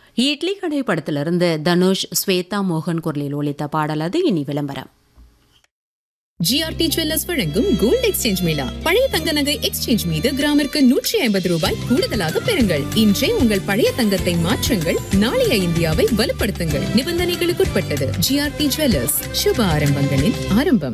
இட்லி கடை படத்திலிருந்து தனுஷ் ஸ்வேதா மோகன் குரலில் ஒலித்த பாடல் அது இனி விளம்பரம் ஜிஆர்டி ஜுவல்லர்ஸ் வழங்கும் கோல்ட் எக்ஸ்சேஞ்ச் மேளா பழைய தங்க நகை எக்ஸ்சேஞ்ச் மீது கிராமிற்கு நூற்றி ஐம்பது ரூபாய் கூடுதலாக பெறுங்கள் இன்றே உங்கள் பழைய தங்கத்தை மாற்றுங்கள் நாளைய இந்தியாவை வலுப்படுத்துங்கள் நிபந்தனைகளுக்குட்பட்டது ஜிஆர்டி ஜுவல்லர்ஸ் சுப ஆரம்பங்களின் ஆரம்பம்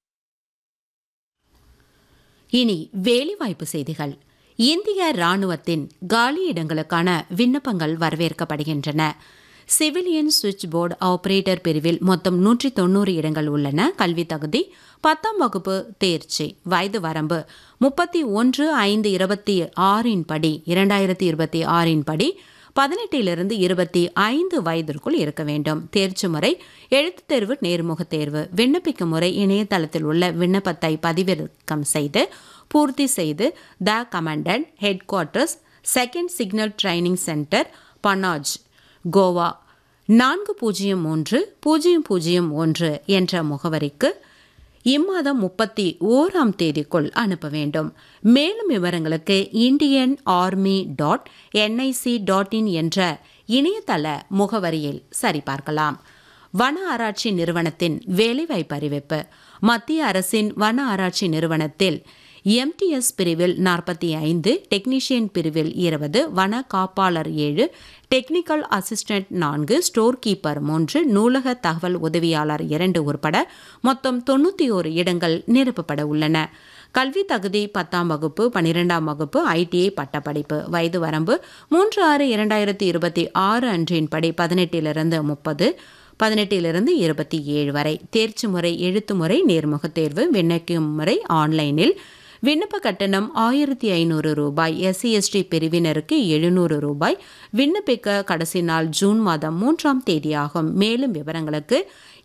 இனி வேலைவாய்ப்பு செய்திகள் இந்திய ராணுவத்தின் காலி இடங்களுக்கான விண்ணப்பங்கள் வரவேற்கப்படுகின்றன சிவிலியன் சுவிட்ச் போர்டு ஆபரேட்டர் பிரிவில் மொத்தம் நூற்றி தொண்ணூறு இடங்கள் உள்ளன கல்வி தகுதி பத்தாம் வகுப்பு தேர்ச்சி வயது வரம்பு முப்பத்தி ஒன்று ஐந்து இருபத்தி ஆறின் படி இரண்டாயிரத்தி இருபத்தி ஆறின் படி பதினெட்டிலிருந்து இருபத்தி ஐந்து வயதிற்குள் இருக்க வேண்டும் தேர்ச்சி முறை எழுத்துத் தேர்வு நேர்முகத் தேர்வு விண்ணப்பிக்கும் முறை இணையதளத்தில் உள்ள விண்ணப்பத்தை பதிவிறக்கம் செய்து பூர்த்தி செய்து the commandant head quarters second signal training centre Panaji Goa நான்கு பூஜ்ஜியம் மூன்று பூஜ்ஜியம் பூஜ்ஜியம் ஒன்று என்ற முகவரிக்கு இம்மாதம் முப்பத்தி ஓராம் தேதிக்குள் அனுப்ப வேண்டும் மேலும் விவரங்களுக்கு Indian army dot NIC dot in என்ற இணையதள முகவரியில் சரிபார்க்கலாம் வன ஆராய்ச்சி நிறுவனத்தின் வேலைவாய்ப்பு அறிவிப்பு மத்திய அரசின் வன ஆராய்ச்சி நிறுவனத்தில் எம்டிஎஸ் பிரிவில் நாற்பத்தி ஐந்து டெக்னீஷியன் பிரிவில் இருபது வன காப்பாளர் ஏழு டெக்னிக்கல் அசிஸ்டன்ட் நான்கு ஸ்டோர் கீப்பர் மூன்று நூலக தகவல் உதவியாளர் இரண்டு உட்பட மொத்தம் தொண்ணூற்றி ஓரு இடங்கள் நிரப்பப்பட உள்ளன கல்வி தகுதி பத்தாம் வகுப்பு பனிரெண்டாம் வகுப்பு ஐடிஐ பட்டப்படிப்பு வயது வரம்பு மூன்று ஆறு இரண்டாயிரத்தி இருபத்தி ஆறு அன்றின்படி பதினெட்டிலிருந்து முப்பது பதினெட்டிலிருந்து இருபத்தி ஏழு வரை தேர்ச்சி முறை எழுத்து முறை நேர்முகத் தேர்வு விண்ணப்பிக்கும் முறை ஆன்லைனில் விண்ணப்ப கட்டணம் ஆயிரத்தி ஐநூறு ரூபாய் எஸ்சி எஸ்டி பிரிவினருக்கு எழுநூறு ரூபாய் விண்ணப்பிக்க கடைசி நாள் ஜூன் மாதம் மூன்றாம் தேதியாகும் மேலும் விவரங்களுக்கு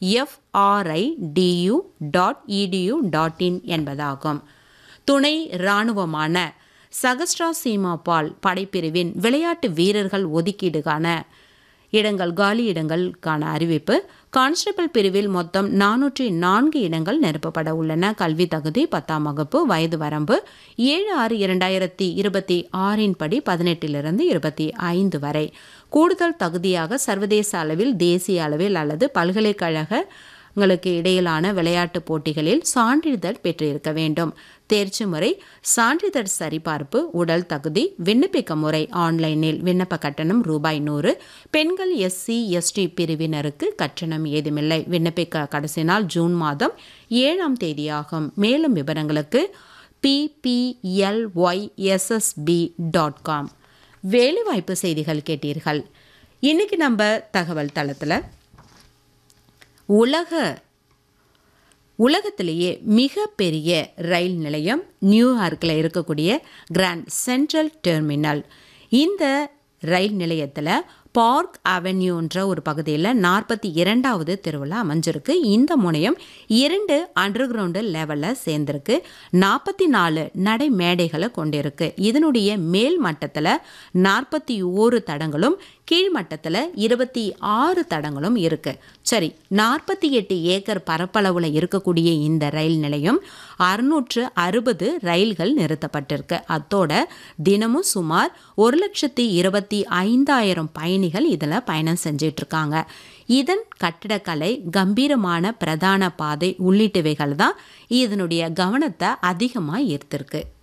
FRI du dot edu dot in என்பதாகும் துணை இராணுவமான சகஸ்ட்ரா சீமா பால் படைப்பிரிவின் விளையாட்டு வீரர்கள் ஒதுக்கீடுகான இடங்கள் காலி இடங்களுக்கான அறிவிப்பு கான்ஸ்டபிள் பிரிவில் மொத்தம் நானூற்றி நான்கு இடங்கள் நிரப்பப்பட உள்ளன கல்வி தகுதி பத்தாம் வகுப்பு வயது வரம்பு ஏழு ஆறு இரண்டாயிரத்தி இருபத்தி ஆறின் படி பதினெட்டிலிருந்து இருபத்தி ஐந்து வரை கூடுதல் தகுதியாக சர்வதேச அளவில் தேசிய அளவில் அல்லது பல்கலைக்கழக ங்களுக்கு இடையிலான விளையாட்டுப் போட்டிகளில் சான்றிதழ் பெற்றிருக்க வேண்டும் தேர்ச்சி முறை சான்றிதழ் சரிபார்ப்பு உடல் தகுதி விண்ணப்பிக்க முறை ஆன்லைனில் விண்ணப்ப கட்டணம் ரூபாய் நூறு பெண்கள் எஸ்சி எஸ்டி பிரிவினருக்கு கட்டணம் ஏதுமில்லை விண்ணப்பிக்க கடைசி நாள் ஜூன் மாதம் ஏழாம் தேதியாகும் மேலும் விவரங்களுக்கு பிபிஎல்ஒய்எஸ்எஸ்பி டாட் காம் வேலைவாய்ப்பு செய்திகள் கேட்டீர்கள் இன்னைக்கு நம்ம தகவல் தளத்தில் உலக உலகத்திலேயே மிகப்பெரிய ரயில் நிலையம் நியூயார்க்கில் இருக்கக்கூடிய கிராண்ட் சென்ட்ரல் டெர்மினல் இந்த ரயில் நிலையத்தில் பார்க் அவென்யூன்ற ஒரு பகுதியில் நாற்பத்தி இரண்டாவது திருவிழா அமைஞ்சிருக்கு இந்த முனையம் இரண்டு அண்டர் கிரவுண்டு லெவலில் சேர்ந்திருக்கு நாற்பத்தி நாலு நடை மேடைகளை கொண்டிருக்கு இதனுடைய மேல் மட்டத்தில் நாற்பத்தி ஓரு தடங்களும் கீழ்மட்டத்தில் இருபத்தி ஆறு தடங்களும் இருக்கு சரி நாற்பத்தி எட்டு ஏக்கர் பரப்பளவில் இருக்கக்கூடிய இந்த ரயில் நிலையம் அறுநூற்று அறுபது ரயில்கள் நிறுத்தப்பட்டிருக்கு அத்தோட தினமும் சுமார் ஒரு லட்சத்தி இருபத்தி ஐந்தாயிரம் பயணிகள் இதில் பயணம் செஞ்சிட்டு இருக்காங்க இதன் கட்டிடக்கலை கம்பீரமான பிரதான பாதை உள்ளிட்டவைகள் தான் இதனுடைய கவனத்தை அதிகமாக ஈர்த்திருக்கு